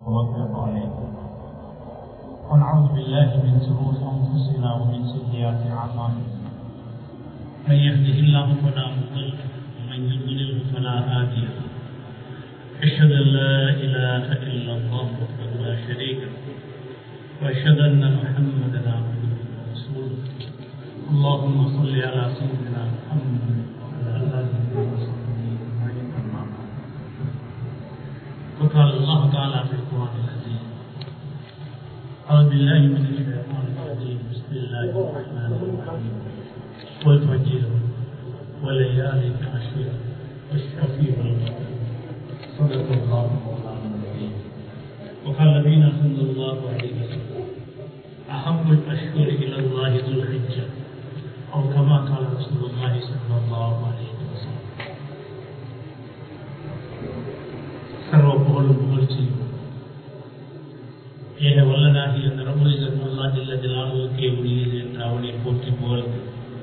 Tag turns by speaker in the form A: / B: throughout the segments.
A: توكل عليه ونعوذ بالله من شرور انفسنا ومن سيئات اعمالنا من يهده الله فلا مضل له ومن يضلل فلا هادي له اشهد ان لا اله الا الله وحده لا شريك له واشهد ان محمدا عبده ورسوله اللهم صل على سيدنا محمد وعلى اله وصحبه اجمعين اما بعد وقال الله تعالى في القرآن العزيز أعوذ بالله من الشيطان الرجيم بسم الله الرحمن الرحيم والفجر وليال عشر والشفيع والوتر صدق الله مولانا العظيم وقال نبينا صلى الله عليه وسلم أحب الأشهر إلى الله ذو الحجة أو كما قال رسول الله صلى الله عليه وسلم சர்வ புகழும் புகழ்ச்சியும் ஏக வல்லனாகி அந்த ரபுலிசன் அல்லா ஜில்ல ஜலாலுக்கே உரியது என்று அவனை போற்றி புகழ்ந்து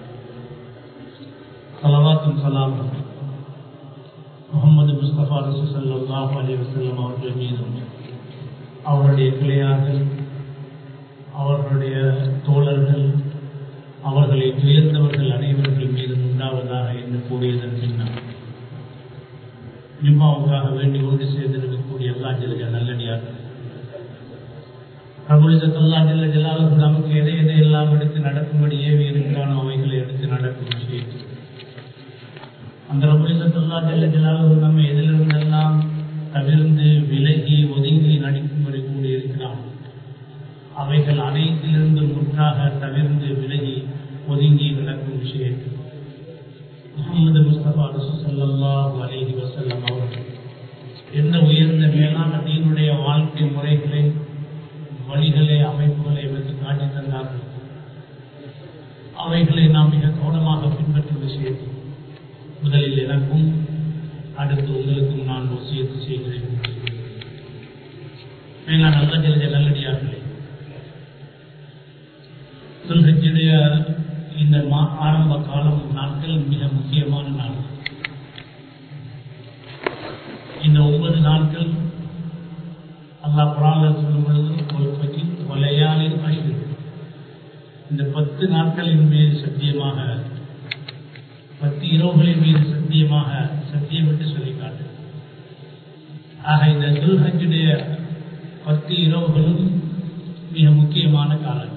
A: சலவாத்தும் சலாமும் முகமது முஸ்தபா ரசூ சல்லாஹ் அலி வசல்லம் அவர்கள் மீதும் அவருடைய கிளையார்கள் அவர்களுடைய தோழர்கள் அவர்களை துயர்ந்தவர்கள் அனைவர்கள் மீதும் உண்டாவதாக என்று கூறியதன் பின்னால் ஜும்மாவுக்காக வேண்டி ஒன்று சேர்ந்திருக்கக்கூடிய அல்லா ஜெல்ல நல்லடியார்கள் பிரபுலிசத் அல்லா ஜெல்ல ஜலாலுக்கு நமக்கு எதை எதையெல்லாம் எடுத்து நடக்கும்படி ஏவி இருக்கிறானோ அவைகளை எடுத்து நடக்கும் விஷயம் அந்த பிரபுலிசத் அல்லா ஜெல்ல ஜலாலு நம்ம எதிலிருந்தெல்லாம் தவிர்ந்து விலகி ஒதுங்கி நடிக்கும்படி கூடியிருக்கிறான் அவைகள் அனைத்திலிருந்து முற்றாக தவிர்ந்து விலகி ஒதுங்கி நடக்கும் விஷயத்தில் முகமது முஸ்தபா ரசூ சல்லாஹ் அலேஹி வசல்லம் அவர்கள் எந்த உயர்ந்த மேலான தீனுடைய வாழ்க்கை முறைகளை வழிகளை அமைப்புகளை வைத்து காட்டி தந்தார்கள் அவைகளை நாம் மிக கவனமாக பின்பற்றும் விஷயத்தில் முதலில் எனக்கும் அடுத்து உங்களுக்கும் நான் வசியத்து செய்கிறேன் மேலான நல்ல ஜெலஜ நல்லடியார்களே துல்ஹஜுடைய இந்த ஆரம்ப காலம் நாட்கள் மிக முக்கியமான நாட்கள் இந்த ஒன்பது நாட்கள் அல்லா குரான் சொல்லும் பொழுது ஒரு பற்றி கொலையாளின் அழிவு இந்த பத்து நாட்களின் மீது சத்தியமாக பத்து இரவுகளின் மீது சத்தியமாக சத்தியம் என்று சொல்லி காட்டு ஆக இந்த துல்ஹஜுடைய பத்து இரவுகளும் மிக முக்கியமான காலம்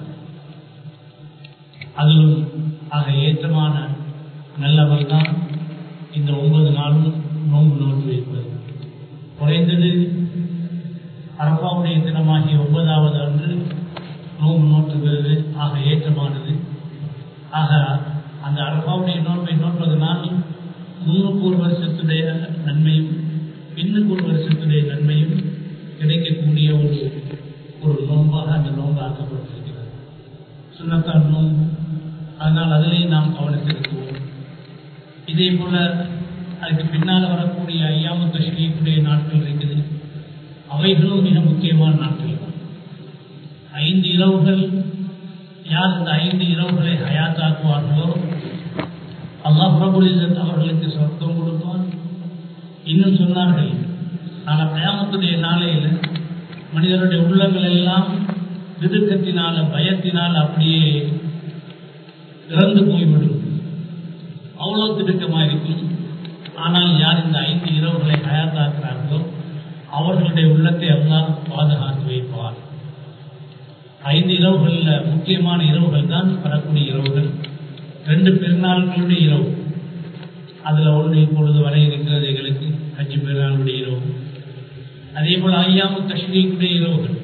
A: அதிலும் ஆக ஏற்றமான நல்லவர் தான் இந்த ஒன்பது நாளும் நோன்பு நோன்பு வைப்பது குறைந்தது அரபாவுடைய தினமாகிய ஒன்பதாவது அன்று நோன்பு நோற்றுகிறது ஆக ஏற்றமானது ஆக அந்த அரபாவுடைய நோன்பை நோற்பதனால் முன்னுக்கு ஒரு வருஷத்துடைய நன்மையும் பின்னுக்கு ஒரு வருஷத்துடைய நன்மையும் கிடைக்கக்கூடிய ஒரு ஒரு நோன்பாக அந்த நோன்பு ஆக்கப்பட்டிருக்கிறது சுண்ணத்தான் நோன்பு அதனால் அதிலேயே நாம் கவனம் செலுத்துவோம் இதே போல அதுக்கு பின்னால் வரக்கூடிய ஐயாம தஷ்ரீக்குடைய நாட்கள் இருக்குது அவைகளும் மிக முக்கியமான நாட்கள் தான் ஐந்து இரவுகள் யார் இந்த ஐந்து இரவுகளை ஹயாத்தாக்குவார்களோ அல்லாஹ் பிரபுலிசத் அவர்களுக்கு சொர்க்கம் கொடுப்பான் இன்னும் சொன்னார்கள் ஆனால் கயாமத்துடைய நாளையில் மனிதனுடைய உள்ளங்கள் எல்லாம் திடுக்கத்தினால பயத்தினால் அப்படியே இறந்து போய்விடும் அவ்வளோ திடுக்கமாக இருக்கும் ஆனால் யார் இந்த ஐந்து இரவுகளை ஹயாத்தாக்குறார்களோ அவர்களுடைய உள்ளத்தை எல்லாம் பாதுகாத்து வைப்பார் ஐந்து இரவுகளில் முக்கியமான இரவுகள் தான் வரக்கூடிய இரவுகள் ரெண்டு பெருநாள்களுடைய இரவு அதில் ஒன்று இப்பொழுது வர இருக்கிறது எங்களுக்கு ஹஜ்ஜி பெருநாளுடைய இரவு அதே போல் ஐயாமு தஷ்ரீக்குடைய இரவுகள்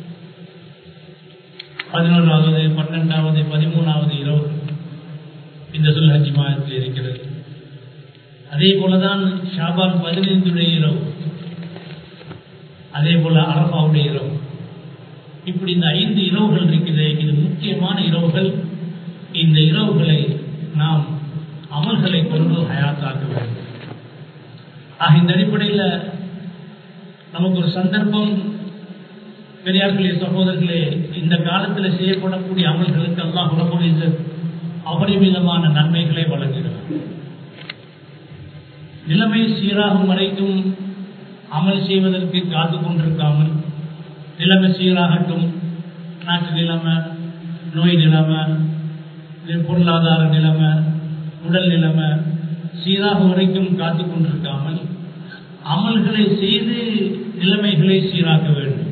A: பதினோராவது பன்னெண்டாவது பதிமூணாவது இரவுகள் இந்த சுல்ஹஜ் மாதத்தில் இருக்கிறது அதே போலதான் ஷாபான் பதினைந்துடைய இரவு அதே போல அரபாவுடைய இரவு இப்படி இந்த ஐந்து இரவுகள் இருக்குது இது முக்கியமான இரவுகள் இந்த இரவுகளை நாம் அமல்களை கொண்டு ஹயாத்தாக்க வேண்டும் ஆக இந்த அடிப்படையில் நமக்கு ஒரு சந்தர்ப்பம் பெரியார்களே சகோதரர்களே இந்த காலத்தில் செய்யப்படக்கூடிய அமல்களுக்கு எல்லாம் உறவுடைய அபரிமிதமான நன்மைகளை வழங்குகிறார் நிலைமை சீராகும் வரைக்கும் அமல் செய்வதற்கு காத்து கொண்டிருக்காமல் நிலைமை சீராகட்டும் நாட்டு நிலைமை நோய் நிலைமை இது பொருளாதார நிலைமை உடல் நிலைமை சீராக வரைக்கும் காத்து கொண்டிருக்காமல் அமல்களை செய்து நிலைமைகளை சீராக்க வேண்டும்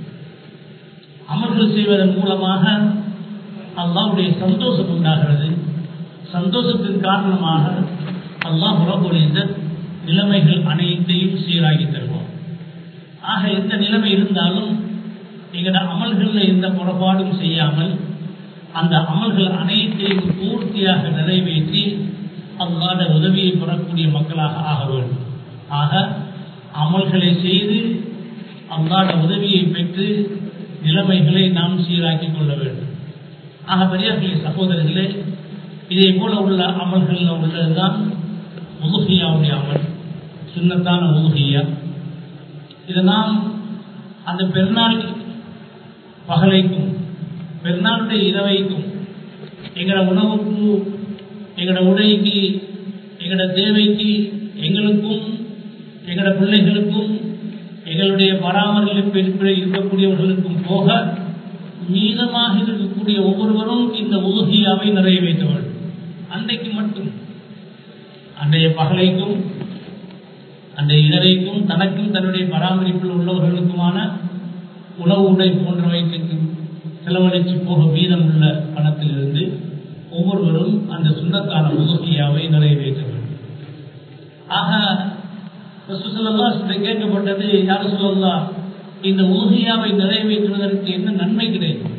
A: அமல்கள் செய்வதன் மூலமாக அல்லாவுடைய சந்தோஷம் உண்டாகிறது சந்தோஷத்தின் காரணமாக அல்லாஹ் உறவுகளிந்த நிலைமைகள் அனைத்தையும் சீராகி தருவோம் ஆக எந்த நிலைமை இருந்தாலும் எங்களோட அமல்களில் எந்த புறப்பாடும் செய்யாமல் அந்த அமல்கள் அனைத்தையும் பூர்த்தியாக நிறைவேற்றி அல்லாத உதவியை பெறக்கூடிய மக்களாக ஆக வேண்டும் ஆக அமல்களை செய்து அல்லாத உதவியை பெற்று நிலைமைகளை நாம் சீராக்கி கொள்ள வேண்டும் ஆக பெரியார்களே சகோதரர்களே இதே போல உள்ள அமல்களில் உள்ளதுதான் உதுகியாவுடைய அமல் சுண்ணத்தான உதுகியா இதை நாம் அந்த பெருநாள் பகலைக்கும் பெருநாளுடைய இரவைக்கும் எங்களோட உணவுக்கு எங்களோட உடைக்கு எங்களோட தேவைக்கு எங்களுக்கும் எங்களோட பிள்ளைகளுக்கும் எங்களுடைய பராமரிப்பு இருக்கக்கூடியவர்களுக்கும் போக மீதமாக இருக்கக்கூடிய ஒவ்வொருவரும் இந்த உதுகியாவை நிறைவேற்றவர்கள் அன்றைக்கு மட்டும் அன்றைய பகலைக்கும் அன்றைய இரவைக்கும் தனக்கும் தன்னுடைய பராமரிப்பில் உள்ளவர்களுக்குமான உணவு உடை போன்றவைக்கு செலவழித்து போக மீதம் உள்ள பணத்திலிருந்து ஒவ்வொருவரும் அந்த சுண்ணத்தான உதுகியாவை நிறைவேற்ற வேண்டும் ஆக ரசூசல்லா கேட்கப்பட்டது யார் சொல்லலாம் இந்த உலகியாவை நிறைவேற்றுவதற்கு என்ன நன்மை கிடைக்கும்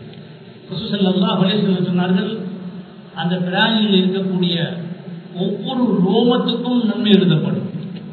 A: ரசூசல்லா வலிசுல சொன்னார்கள் அந்த பிராணியில் இருக்கக்கூடிய ஒவ்வொரு ரோமத்துக்கும் நன்மை எழுதப்படும்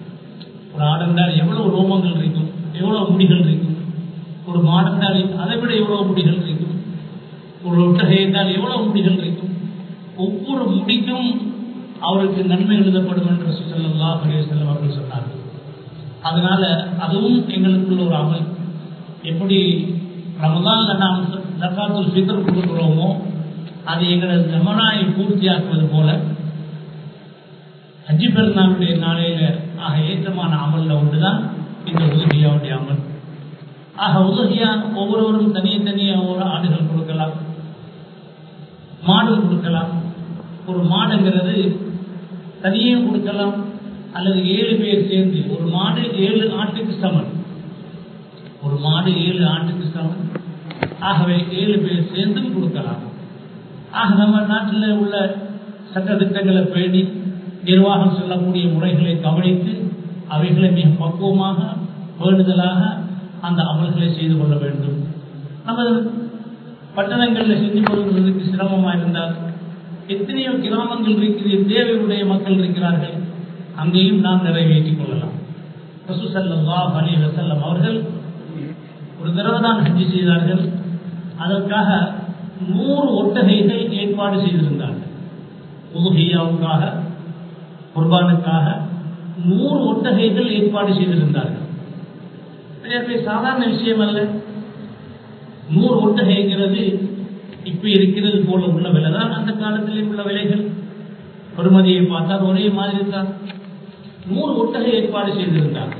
A: ஒரு ஆடென்றால் எவ்வளவு ரோமங்கள் இருக்கும் எவ்வளவு முடிகள் இருக்கும் ஒரு மாடென்றால் அதை விட எவ்வளவு முடிகள் இருக்கும் ஒரு ஒட்டகை என்றால் எவ்வளவு முடிகள் இருக்கும் ஒவ்வொரு முடிக்கும் அவருக்கு நன்மை எழுதப்படும் என்று சொல்லல்லா செல்லம் அவர்கள் சொன்னார்கள் அதனால அதுவும் எங்களுக்குள்ள ஒரு அமல் எப்படி ரமதான்ல நாம் ஜக்காத்துல் ஃபித்ர் கொடுக்குறோமோ அது எங்களது ஜமனாயை பூர்த்தியாக்குவது போல ஹஜ்ஜி பெருநாளுடைய நாளையில ஆக ஏற்றமான அமல்ல ஒன்றுதான் இந்த உதவியாவுடைய அமல் ஆக உதவியா ஒவ்வொருவரும் தனியே தனியே ஒரு ஆடுகள் கொடுக்கலாம் மாடு கொடுக்கலாம் ஒரு மாடுங்கிறது தனியும் கொடுக்கலாம் அல்லது ஏழு பேர் சேர்ந்து ஒரு மாடு ஏழு ஆட்டுக்கு சமன் ஒரு மாடு ஏழு ஆட்டுக்கு சமன் ஆகவே ஏழு பேர் சேர்ந்தும் கொடுக்கலாம் ஆக நம்ம நாட்டில் உள்ள சட்டத்திட்டங்களை பேணி நிர்வாகம் சொல்லக்கூடிய முறைகளை கவனித்து அவைகளை மிக பக்குவமாக பேணுதலாக அந்த அமல்களை செய்து கொள்ள வேண்டும் நமது பட்டணங்களில் செஞ்சு கொள்வதற்கு சிரமமாக இருந்தால் எத்தனையோ கிராமங்கள் இருக்குது தேவையுடைய மக்கள் இருக்கிறார்கள் அங்கேயும் நாம் நிறைவேற்றிக் கொள்ளலாம் ரசூசல்லா அலி வசல்லம் அவர்கள் ஒரு தடவை தான் ஹஜ்ஜி செய்தார்கள் அதற்காக நூறு ஒட்டகைகள் ஏற்பாடு செய்திருந்தார்கள் உதுகியாவுக்காக குர்பானுக்காக நூறு ஒட்டகைகள் ஏற்பாடு செய்திருந்தார்கள் சாதாரண விஷயம் அல்ல நூறு ஒட்டகைங்கிறது இப்ப இருக்கிறது போல உள்ள விலை தான் அந்த காலத்திலே உள்ள விலைகள் பெருமதியை பார்த்தால் ஒரே மாதிரி தான் நூறு ஒட்டகை ஏற்பாடு செய்திருந்தார்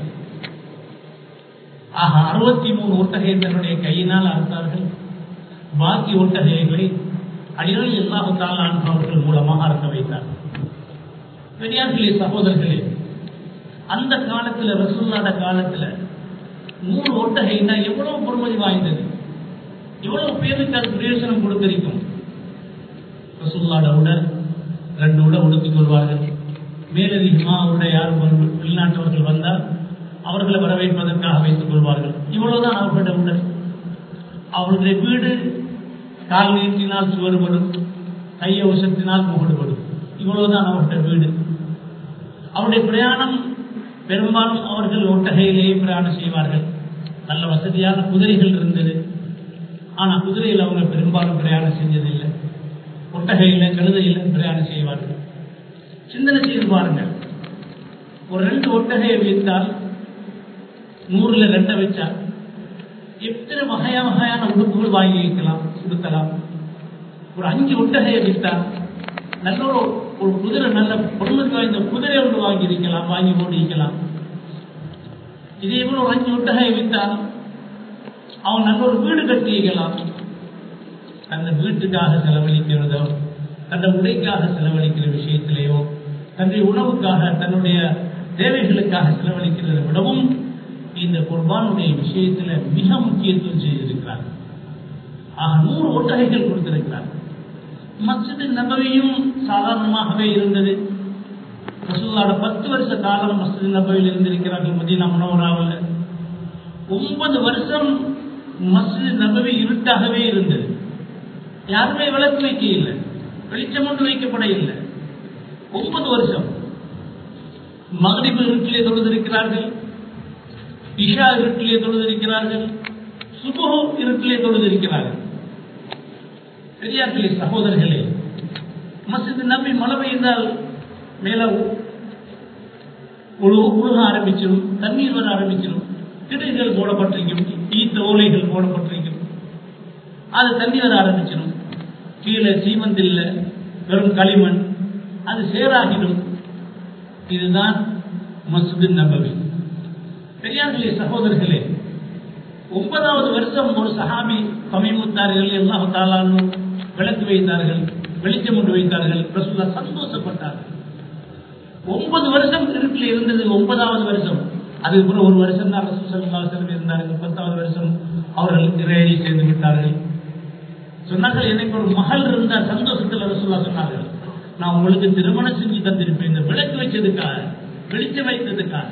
A: ஆக அறுபத்தி மூணு ஒட்டகை தன்னுடைய கையினால் அறுத்தார்கள் பாக்கி ஒட்டகைகளை அடிகள் எல்லாத்தால் அவர்கள் மூலமாக அறுக்க வைத்தார் பெரியார்களே சகோதரர்களே அந்த காலத்துல ரசூல்லாத காலத்துல நூறு ஒட்டகைன்னா எவ்வளவு பொறுமதி வாய்ந்தது எவ்வளவு பேருக்கு அது பிரயோசனம் கொடுத்திருக்கும் ரசூல்லாட உடல் ரெண்டு உடை உடுத்திக் கொள்வார்கள் மேலதிகமாக அவருடைய யாரும் வெளிநாட்டவர்கள் வந்தால் அவர்களை வரவேற்பதற்காக வைத்துக் கொள்வார்கள் இவ்வளவுதான் அவர்களுடைய உடல் அவர்களுடைய வீடு கால் நீட்டினால் சுவறுபடும் கையை உசத்தினால் முகடுபடும் இவ்வளவுதான் அவர்களுடைய வீடு அவருடைய பிரயாணம் பெரும்பாலும் அவர்கள் ஒட்டகையிலேயே பிரயாணம் செய்வார்கள் நல்ல வசதியான குதிரைகள் இருந்தது ஆனா குதிரையில் அவங்க பெரும்பாலும் பிரயாணம் செஞ்சதில்லை ஒட்டகையில கழுதையில பிரயாணம் செய்வார்கள் சிந்தனை செய்து பாருங்கள் ஒரு ரெண்டு ஒட்டகையை வைத்தால் நூறுல ரெண்டை வச்சா எத்தனை வகையா வகையான உடுப்புகள் வாங்கி வைக்கலாம் கொடுக்கலாம் ஒரு அஞ்சு ஒட்டகையை வித்தால் நல்ல ஒரு ஒரு குதிரை நல்ல பொருளுக்கு வாய்ந்த குதிரை ஒன்று வாங்கி இருக்கலாம் வாங்கி போட்டு வைக்கலாம் இதே போல ஒரு அஞ்சு ஒட்டகையை வித்தால் அவன் நல்ல ஒரு வீடு கட்டிக்கலாம் தந்த வீட்டுக்காக செலவழிக்கிறதோ தந்த உடைக்காக செலவழிக்கிற விஷயத்திலேயோ தன்னுடைய உணவுக்காக தன்னுடைய தேவைகளுக்காக செலவழிக்கிறதை விடவும் இந்த குர்பானுடைய விஷயத்துல மிக முக்கியத்துவம் செய்திருக்கிறார் ஆக நூறு ஒட்டகைகள் கொடுத்திருக்கிறார் மஸ்ஜிது நபவியும் சாதாரணமாகவே இருந்தது ரசூல்லாட பத்து வருஷ காலம் மஸ்ஜிது நபவியில் இருந்திருக்கிறார்கள் மதீனா மனோராவில் ஒன்பது வருஷம் மஸ்ஜிது நபவி இருட்டாகவே இருந்தது யாருமே விளக்கு வைக்க இல்லை வெளிச்சம் ஒன்று வைக்கப்பட இல்லை ஒன்பது வருஷம் மகரிபு இருட்டிலே தொழுதிருக்கிறார்கள் இஷா இருட்டிலே தொழுதிருக்கிறார்கள் சுபோ இருட்டிலே தொழுதிருக்கிறார்கள் பெரியார்களே சகோதரர்களே மசித் நம்பி மழை பெய்தால் மேல உழுக ஆரம்பிச்சிடும் தண்ணீர் வர ஆரம்பிச்சிடும் கிடுகுகள் போடப்பட்டிருக்கும் ஈத்த ஓலைகள் போடப்பட்டிருக்கும் அது தண்ணி வர ஆரம்பிச்சிடும் கீழே சீமந்தில்ல வெறும் களிமண் அது சேராகிடும் இதுதான் மஸ்ஜிது நபவி பெரியார்களே சகோதரர்களே ஒன்பதாவது வருஷம் ஒரு சஹாபி சமீமுத்தார்கள் எல்லாம் தாளானும் விளக்கு வைத்தார்கள் வெளிச்சம் கொண்டு வைத்தார்கள் ரசூல்லா சந்தோஷப்பட்டார்கள் ஒன்பது வருஷம் இருட்டில் இருந்தது ஒன்பதாவது வருஷம் அதுக்கு பிறகு ஒரு வருஷம் தான் ரசூல் சல்லாசலம் இருந்தார்கள் பத்தாவது வருஷம் அவர்கள் இறையடி சேர்ந்து விட்டார்கள் சொன்னார்கள் எனக்கு ஒரு மகள் இருந்த சந்தோஷத்தில் ரசூல்லா சொன்னார்கள் நான் உங்களுக்கு திருமணம் செஞ்சு தந்திருப்பேன் இந்த விளக்கு வச்சதுக்காக வெளிச்சம் வைத்ததுக்காக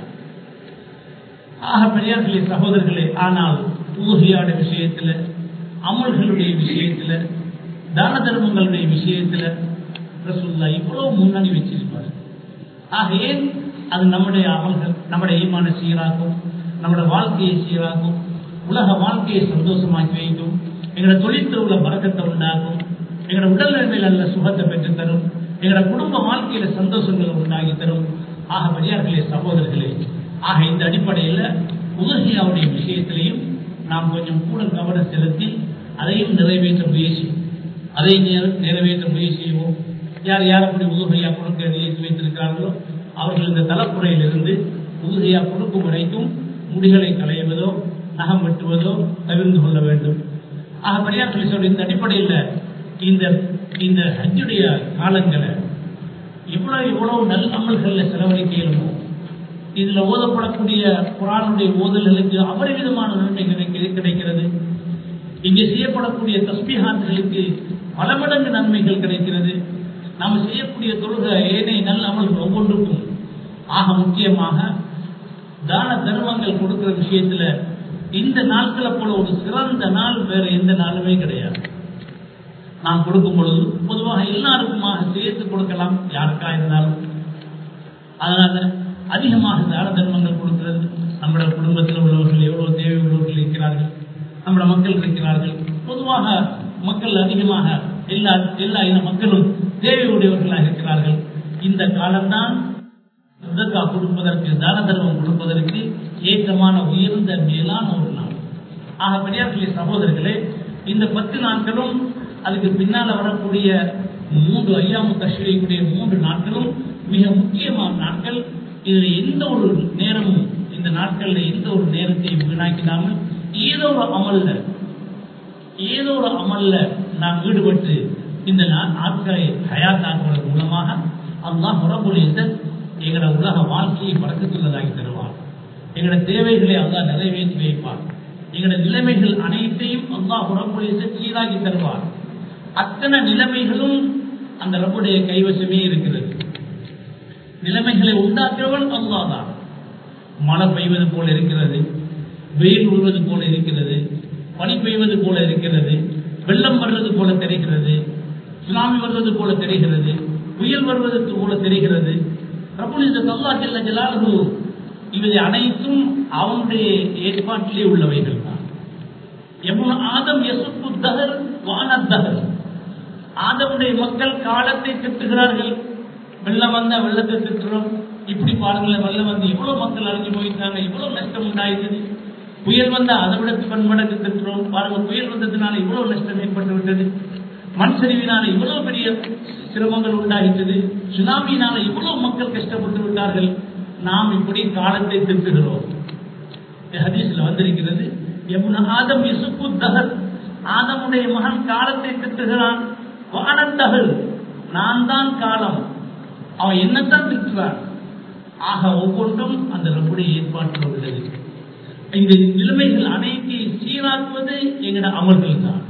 A: ஆக பெரியார்களே சகோதரர்களே ஆனால் ஊகியாட விஷயத்துல அமல்களுடைய விஷயத்துல தான தர்மங்களுடைய விஷயத்துல ரசூல்லா இவ்வளவு முன்னணி வச்சிருப்பார் ஆக ஏன் அது நம்முடைய அமல்கள் நம்முடைய ஈமான சீராக்கும் நம்முடைய வாழ்க்கையை சீராக்கும் உலக வாழ்க்கையை சந்தோஷமாக்கி வைக்கும் எங்களோட தொழில்துறையில பறக்கத்தை உண்டாக்கும் எங்களோட உடல் நிலைமையில் நல்ல சுகத்தை பெற்று தரும் எங்களோட குடும்ப வாழ்க்கையில சந்தோஷங்களை உண்டாகி தரும் ஆக பெரியார்களே சகோதரர்களே ஆக இந்த அடிப்படையில் உதகியாவுடைய விஷயத்திலையும் நாம் கொஞ்சம் கூட கவனம் செலுத்தி அதையும் நிறைவேற்ற முயற்சி அதை நிறைவேற்ற முயற்சி செய்வோம் யார் யார் அப்படி உதகையா கொடுக்க நினைத்து வைத்திருக்கிறார்களோ அவர்கள் இந்த தலைப்புறையிலிருந்து உதகையா கொடுக்கும் வரைக்கும் முடிகளை களைவதோ நகம் வெட்டுவதோ தவிர்த்து கொள்ள வேண்டும் ஆக பெரியார் சொல்ற இந்த அடிப்படையில் இந்த இந்த ஹஜ்ஜுடைய காலங்களை இவ்வளவு இவ்வளவு நல் அமல்களில் செலவழிக்க இயலுமோ இதுல ஓதப்படக்கூடிய குரானுடைய ஓதல்களுக்கு அபரிவிதமான நன்மை கிடைக்க- கிடைக்கிறது இங்கே செய்யப்படக்கூடிய தஸ்பிஹாத்துகளுக்கு பல மடங்கு நன்மைகள் கிடைக்கிறது நாம் செய்யக்கூடிய தொழுக ஏனைய நல்ல அமல்கள் ஒவ்வொன்றுக்கும் ஆக முக்கியமாக தான தர்மங்கள் கொடுக்கிற விஷயத்துல இந்த நாட்களை போல ஒரு சிறந்த நாள் வேற எந்த நாளுமே கிடையாது நாம் கொடுக்கும் பொழுது பொதுவாக எல்லாருக்குமாக சேர்த்து கொடுக்கலாம் யாருக்கா இருந்தாலும் அதனால அதிகமாக தான தர்மங்கள் கொடுக்கிறது நம்முடைய குடும்பத்தில் உள்ளவர்கள் எவ்வளவு தேவை உள்ளவர்கள் இருக்கிறார்கள் நம்முடைய மக்கள் இருக்கிறார்கள் பொதுவாக மக்கள் அதிகமாக எல்லா எல்லா இன மக்களும் தேவை உடையவர்களாக இருக்கிறார்கள் இந்த காலம்தான் சதக்கா கொடுப்பதற்கு தான தர்மம் கொடுப்பதற்கு ஏற்றமான உயர்ந்த மேலான ஒரு நாள் ஆக பெரியார்களே சகோதரர்களே இந்த பத்து நாட்களும் அதுக்கு பின்னால வரக்கூடிய மூன்று ஐயாமு தஷ்ரீக்குடைய மூன்று நாட்களும் மிக முக்கியமான நாட்கள் இதில் எந்த ஒரு நேரமும் இந்த நாட்களில் எந்த ஒரு நேரத்தையும் வீணாக்கிடாமல் ஏதோ ஒரு அமல்ல ஏதோ ஒரு அமல்ல நாம் ஈடுபட்டு இந்த நா- நாட்களை ஹயாத்தாக்குவதன் மூலமாக அல்லாஹ் ரபுல் இஸ்ஸத் எங்களோட உலக வாழ்க்கையை பறக்கத்துள்ளதாகி தருவார் எங்களோட தேவைகளை அல்லாஹ் நிறைவேற்றி வைப்பார் எங்களோட நிலைமைகள் அனைத்தையும் அல்லாஹ் ரபுல் இஸ்ஸத் சீராகி தருவார் அத்தனை நிலைமைகளும் அந்த ரப்புடைய கைவசமே இருக்கிறது நிலைமைகளை உண்டாக்குறவன் அல்லாஹ் தான் மழை பெய்வது போல இருக்கிறது வெயில் விழுவது போல இருக்கிறது பனி பெய்வது போல இருக்கிறது வெள்ளம் வர்றது போல தெரிகிறது சுனாமி வர்றது போல தெரிகிறது புயல் வருவதற்கு போல தெரிகிறது பிரபுலித தல்லா ஜல்ல ஜலாலுஹு இவை அனைத்தும் அவனுடைய ஏற்பாட்டிலே உள்ளவைகள் தான் எவ்வளவு ஆதம் எசுப்பு தகர் வான தகர் ஆதமுடைய மக்கள் காலத்தை திட்டுகிறார்கள் வெள்ளம் வந்தா வெள்ளத்தை திட்டுறோம் இப்படி பாருங்களேன் வெள்ளம் வந்து இவ்வளவு மக்கள் அழிஞ்சு போயிட்டாங்க இவ்வளவு நஷ்டம் உண்டாயிட்டது புயல் வந்தா அதை விட பன்மடங்கு திட்டுறோம் பாருங்க புயல் வந்ததுனால இவ்வளவு நஷ்டம் ஏற்பட்டு விட்டது மண் சரிவினால இவ்வளவு பெரிய சிரமங்கள் உண்டாகிட்டது சுனாமியினால இவ்வளவு மக்கள் கஷ்டப்பட்டு விட்டார்கள் நாம் இப்படி காலத்தை திட்டுகிறோம் ஹதீஸ்ல வந்திருக்கிறது எப்ன ஆதம் யசுப்பு தஹர் ஆதமுடைய மகன் காலத்தை திட்டுகிறான் வானத்தகல் நான் தான் காலம் அவன் என்னத்தான் திட்டுறான் ஆக ஒவ்வொன்றும் அந்த ரப்புடைய ஏற்பாட்டில் உள்ளது இந்த நிலைமைகள் அனைத்தையும் சீராக்குவது எங்கட அமல்கள் தான்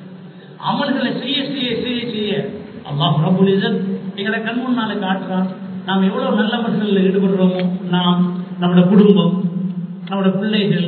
A: அமல்களை செய்ய செய்ய செய்ய செய்ய அல்லாஹ் ரபுல் இசத் எங்களை கண் முன்னால காட்டுறான் நாம் எவ்வளவு நல்ல மனிதர்களில் ஈடுபடுறோமோ நாம் நம்மளோட குடும்பம் நம்மளோட பிள்ளைகள்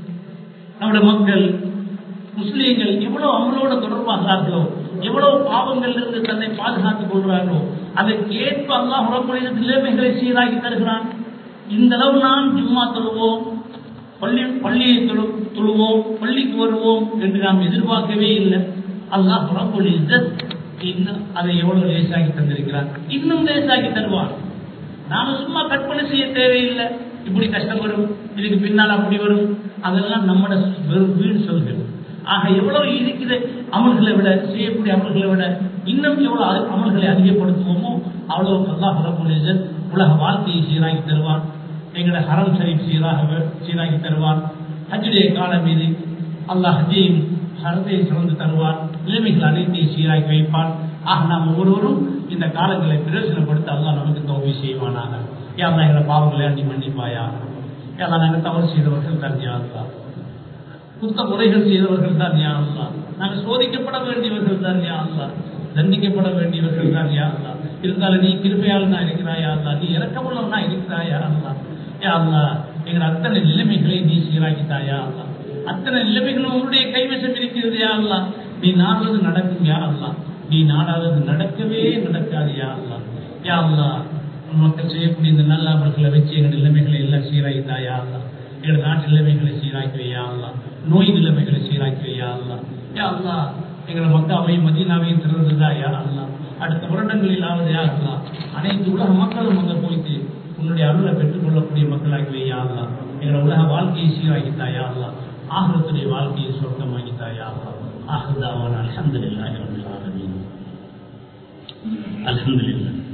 A: நம்மளோட மக்கள் முஸ்லீம்கள் எவ்வளவு அமலோட தொடர்பாகிறார்களோ எவ்வளவு பாவங்கள் இருந்து தன்னை பாதுகாத்துக் கொள்கிறார்களோ அதற்கு ஏற்ப அல்லாஹ் உறவுடைய நிலைமைகளை சீராகி தருகிறான் இந்த அளவு நாம் ஜும்மா தொழுவோம் பள்ளி பள்ளியை தொழு தொழுவோம் பள்ளிக்கு வருவோம் என்று நாம் எதிர்பார்க்கவே இல்லை அல்லாஹ் ரபுல் இஸ்ஸத் இன்னும் அதை எவ்வளவு லேசாகி தந்திருக்கிறார் இன்னும் லேசாகி தருவார் நாம சும்மா கற்பனை செய்ய தேவையில்லை இப்படி கஷ்டம் வரும் இதுக்கு பின்னால் அப்படி வரும் அதெல்லாம் நம்மட வெறும் வீண் சொல்கள் ஆக எவ்வளவு இருக்குது அமல்களை விட செய்யக்கூடிய அமல்களை விட இன்னும் எவ்வளவு அ- அமல்களை அதிகப்படுத்துவோமோ அவ்வளவு அல்லாஹ் ரபுல் இஸ்ஸத் உலக வாழ்க்கையை சீராகி தருவான் எங்களோட ஹரம் ஷரீப் சீராக சீராகி தருவான் ஹஜ்ஜுடைய காலம் மீது அல்லாஹ் ஹஜ்ஜையும் ஹரத்தை சுமந்து தருவான் நிலைமைகள் அனைத்தையும் சீராக்கி வைப்பான் ஆக நாம் ஒவ்வொருவரும் இந்த காலங்களை பிரயோஜனப்படுத்த அல்லாஹ் நமக்கு தோல்வி செய்வானாக யார் எங்களை பாவங்களை அண்டி மன்னிப்பாயா யாரா நாங்கள் தவறு செய்தவர்கள் தான் யாருலா குத்த முறைகள் செய்தவர்கள் தான் யாருலா நாங்கள் சோதிக்கப்பட வேண்டியவர்கள் தான் யாருலா தண்டிக்கப்பட வேண்டியவர்கள் தான் யாருலா இருந்தாலும் நீ கிருபையாளனா இருக்கிறாயா அல்லா நீ இறக்கமுள்ளவனா இருக்கிறாயா அல்லா யா அல்லா எங்கள் அத்தனை நிலைமைகளை நீ சீராக்கித்தாயா அல்லா அத்தனை நிலைமைகளும் உன்னுடைய கைவசம் இருக்கிறது யா அல்லா நீ நாடுவது நடக்கும் யா அல்லா நீ நாடாதது நடக்கவே நடக்காது யா அல்லா யா அல்லா மக்கள் செய்யக்கூடிய இந்த நல்ல அமல்களை வச்சு எங்கள் நிலைமைகளை எல்லாம் சீராக்கித்தாயா அல்லா எங்கள் நாட்டு நிலைமைகளை சீராக்கி வையா அல்லா நோய் நிலைமைகளை சீராக்கி வையா அல்லா யா அல்லா எங்களை மக்காவையும் மதீனாவையும் திறந்ததா யா அல்லா அடுத்த வருடங்களிலாவது யா அல்லா அனைத்து உலக மக்களும் அங்கே போயிட்டு உன்னுடைய அருளை பெற்றுக்கொள்ளக்கூடிய மக்களாகி வையா அல்லா எங்களை உலக வாழ்க்கையை சீராகித்தாயா அல்லா ஆகிரத்துடைய வாழ்க்கையை சொர்க்கமாகித்தாயா அல்லா ஆஹ்தாவான அல்ஹம்துலில்லாஹி ரபில் ஆலமீன் அல்ஹம்துலில்லாஹ்